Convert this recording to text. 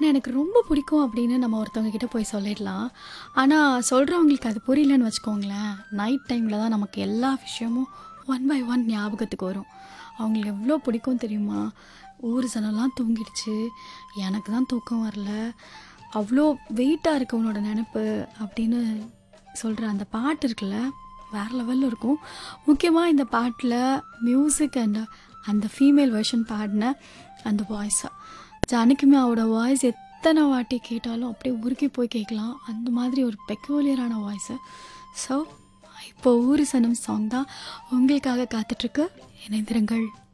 ஆனால் எனக்கு ரொம்ப பிடிக்கும் அப்படின்னு நம்ம ஒருத்தவங்க கிட்ட போய் சொல்லிடலாம் ஆனால் சொல்கிறவங்களுக்கு அது புரியலன்னு வச்சுக்கோங்களேன் நைட் டைமில் தான் நமக்கு எல்லா விஷயமும் ஒன் பை ஒன் ஞாபகத்துக்கு வரும் அவங்களுக்கு எவ்வளோ பிடிக்கும் தெரியுமா ஊர் சனம்லாம் தூங்கிடுச்சு எனக்கு தான் தூக்கம் வரல அவ்வளோ வெயிட்டாக இருக்கு உன்னோட நினப்பு அப்படின்னு சொல்கிற அந்த பாட்டு இருக்குல்ல வேறு லெவலில் இருக்கும் முக்கியமாக இந்த பாட்டில் மியூசிக் அண்ட் அந்த ஃபீமேல் வெர்ஷன் பாடின அந்த வாய்ஸை ஜானகிமே அவரோட வாய்ஸ் எத்தனை வாட்டி கேட்டாலும் அப்படியே உருக்கி போய் கேட்கலாம் அந்த மாதிரி ஒரு பெக்யூலியரான வாய்ஸு ஸோ இப்போ ஊரு சனம் சாங் தான் உங்களுக்காக காத்துட்ருக்கு இணைந்திருங்கள்